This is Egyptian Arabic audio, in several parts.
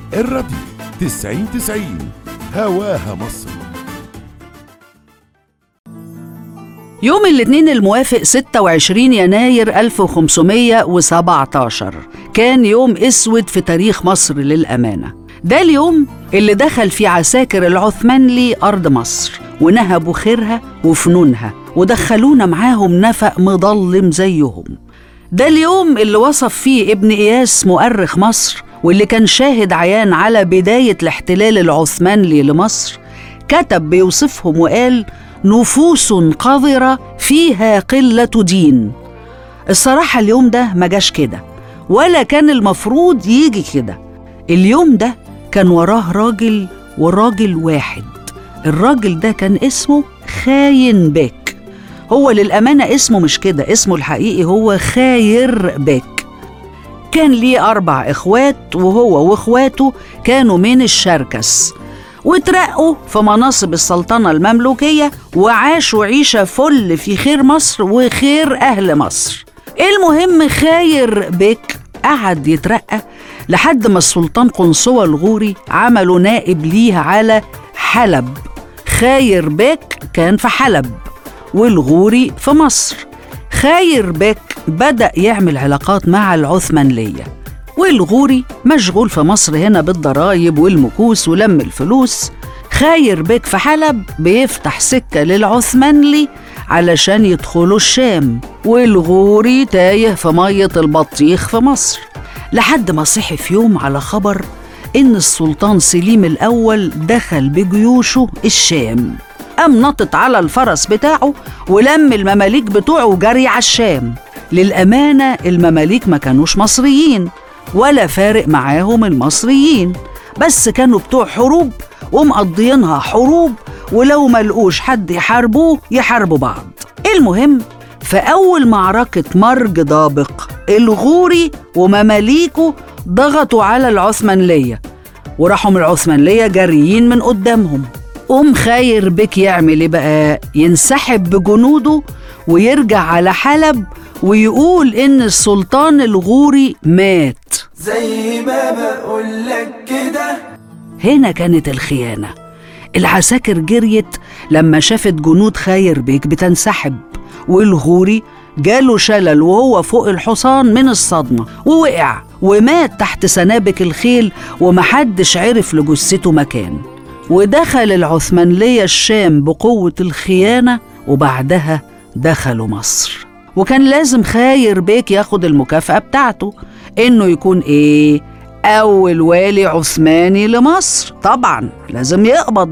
الراديو تسعين تسعين هواها مصر يوم الاثنين الموافق 26 يناير 1517 كان يوم اسود في تاريخ مصر للامانه ده اليوم اللي دخل فيه عساكر العثمانلي ارض مصر ونهبوا خيرها وفنونها ودخلونا معاهم نفق مضلم زيهم ده اليوم اللي وصف فيه ابن إياس مؤرخ مصر واللي كان شاهد عيان على بداية الاحتلال العثماني لمصر كتب بيوصفهم وقال نفوس قذرة فيها قلة دين الصراحة اليوم ده ما جاش كده ولا كان المفروض يجي كده اليوم ده كان وراه راجل وراجل واحد الراجل ده كان اسمه خاين بك هو للأمانة اسمه مش كده اسمه الحقيقي هو خاير بك كان ليه أربع إخوات وهو وإخواته كانوا من الشركس وترقوا في مناصب السلطنة المملوكية وعاشوا عيشة فل في خير مصر وخير أهل مصر المهم خاير بك قعد يترقى لحد ما السلطان قنصوة الغوري عملوا نائب ليه على حلب خاير بك كان في حلب والغوري في مصر خاير بك بدأ يعمل علاقات مع العثمانلية والغوري مشغول في مصر هنا بالضرايب والمكوس ولم الفلوس خاير بك في حلب بيفتح سكة للعثمانلي علشان يدخلوا الشام والغوري تايه في مية البطيخ في مصر لحد ما صحي في يوم على خبر إن السلطان سليم الأول دخل بجيوشه الشام قام نطت على الفرس بتاعه ولم المماليك بتوعه وجري على الشام للأمانة المماليك ما كانوش مصريين ولا فارق معاهم المصريين بس كانوا بتوع حروب ومقضيينها حروب ولو ما لقوش حد يحاربوه يحاربوا بعض المهم في أول معركة مرج ضابق الغوري ومماليكه ضغطوا على العثمانلية وراحوا من العثمانلية جاريين من قدامهم قوم خاير بك يعمل ايه بقى ينسحب بجنوده ويرجع على حلب ويقول ان السلطان الغوري مات زي ما بقولك كده هنا كانت الخيانة العساكر جريت لما شافت جنود خاير بيك بتنسحب والغوري جاله شلل وهو فوق الحصان من الصدمة ووقع ومات تحت سنابك الخيل ومحدش عرف لجثته مكان ودخل العثمانلية الشام بقوة الخيانة وبعدها دخلوا مصر وكان لازم خاير بيك ياخد المكافأة بتاعته إنه يكون إيه؟ أول والي عثماني لمصر طبعا لازم يقبض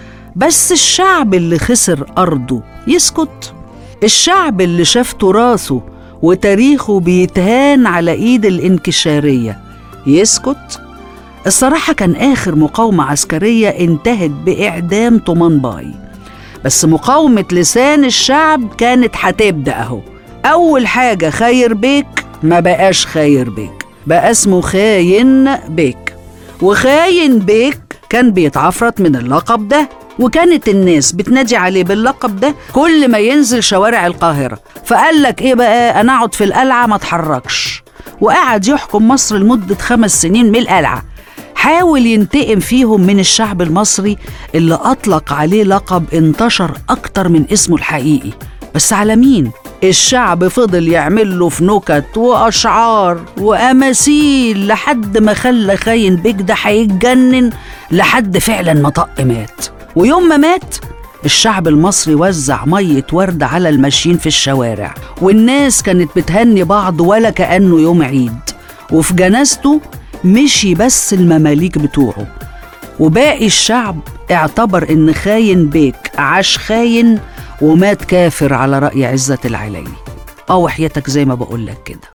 بس الشعب اللي خسر أرضه يسكت الشعب اللي شاف تراثه وتاريخه بيتهان على إيد الانكشارية يسكت الصراحة كان آخر مقاومة عسكرية انتهت بإعدام طومان باي بس مقاومة لسان الشعب كانت هتبدأ أهو أول حاجة خاير بيك ما بقاش خاير بيك بقى اسمه خاين بيك وخاين بيك كان بيتعفرت من اللقب ده وكانت الناس بتنادي عليه باللقب ده كل ما ينزل شوارع القاهرة فقال لك ايه بقى انا اقعد في القلعة ما اتحركش وقعد يحكم مصر لمدة خمس سنين من القلعة حاول ينتقم فيهم من الشعب المصري اللي أطلق عليه لقب انتشر أكتر من اسمه الحقيقي بس على مين؟ الشعب فضل يعمل له في نكت وأشعار وأماثيل لحد ما خلى خاين بيك ده هيتجنن لحد فعلا ما طق مات ويوم ما مات الشعب المصري وزع مية ورد على الماشيين في الشوارع والناس كانت بتهني بعض ولا كأنه يوم عيد وفي جنازته مشي بس المماليك بتوعه وباقي الشعب اعتبر ان خاين بيك عاش خاين ومات كافر على رأي عزة العلايلي اه وحياتك زي ما بقولك كده